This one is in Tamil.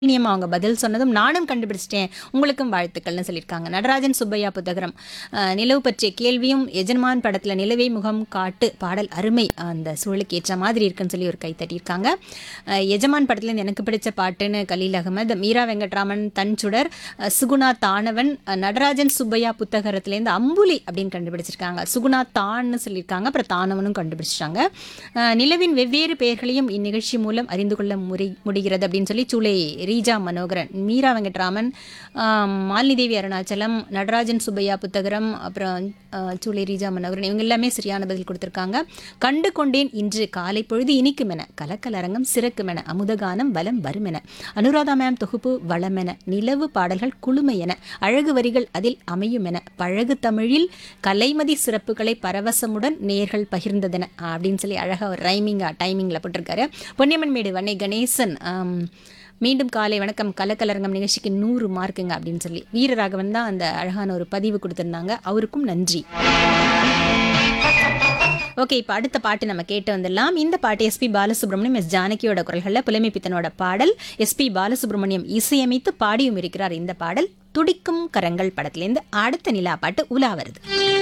இனியம்மா அவங்க பதில் சொன்னதும் நானும் கண்டுபிடிச்சிட்டேன் உங்களுக்கும் வாழ்த்துக்கள்னு சொல்லியிருக்காங்க நடராஜன் சுப்பையா புத்தகரம் அஹ், நிலவு பற்றிய கேள்வியும் எஜமான் படத்தில் நிலவே முகம் காட்டு பாடல் அருமை அந்த சூழலுக்கு ஏற்ற மாதிரி இருக்குன்னு சொல்லி ஒரு கை தட்டியிருக்காங்க அஹ், எஜமான் படத்துலேருந்து எனக்கு பிடிச்ச பாட்டுன்னு கலீல் அகமது மீரா வெங்கட்ராமன் தன்சுடர் அஹ், சுகுணா தானவன் அஹ், நடராஜன் சுப்பையா புத்தகரத்துலேருந்து அம்புலி அப்படின்னு கண்டுபிடிச்சிருக்காங்க சுகுணா தான்னு சொல்லியிருக்காங்க அப்புறம் தானவனும் கண்டுபிடிச்சிட்டாங்க அஹ், நிலவின் வெவ்வேறு பெயர்களையும் இந்நிகழ்ச்சி மூலம் அறிந்து கொள்ள முறை முடிகிறது அப்படின்னு சொல்லி சூளை ரீஜா மனோகரன் மீரா வெங்கட்ராமன் ஆம், மாலினி தேவி அருணாச்சலம் நடராஜன் சுப்பையா புத்தகரம் அப்புறம் அஹ், சூளை ரீஜா மனோகரன் இவங்க எல்லாமே சரியான பதில் கொடுத்துருக்காங்க கண்டு கொண்டேன் இன்று காலை பொழுது இனிக்குமென கலக்கலரங்கம் சிறக்குமென அமுதகானம் வலம் வருமென அனுராதா மேம் தொகுப்பு வளமென நிலவு பாடல்கள் குழுமையென அழகு வரிகள் அதில் அமையுமென பழகு தமிழில் கலைமதி சிறப்புகளை பரவசமுடன் நேர்கள் பகிர்ந்ததென அப்படின்னு சொல்லி அழகாக ஒரு ரைமிங்காக டைமிங்கில் போட்டிருக்காரு பொன்னியம்மன் மேடு வன்னை கணேசன் ஆம், மீண்டும் காலை வணக்கம் கலக்கலரங்கம் நிகழ்ச்சிக்கு நூறு மார்க்குங்க அப்படின்னு சொல்லி வீரராகவன் தான் அந்த அழகான ஒரு பதிவு கொடுத்துருந்தாங்க அவருக்கும் நன்றி ஓகே இப்போ அடுத்த பாட்டு நம்ம கேட்டு வந்துடலாம் இந்த பாட்டு எஸ்பி பாலசுப்ரமணியம் எஸ் ஜானகியோட குரல்களில் புலமை பித்தனோட பாடல் எஸ்பி பாலசுப்ரமணியம் இசையமைத்து பாடியும் இருக்கிறார் இந்த பாடல் துடிக்கும் கரங்கள் படத்துலேருந்து அடுத்த நிலா பாட்டு உலா வருது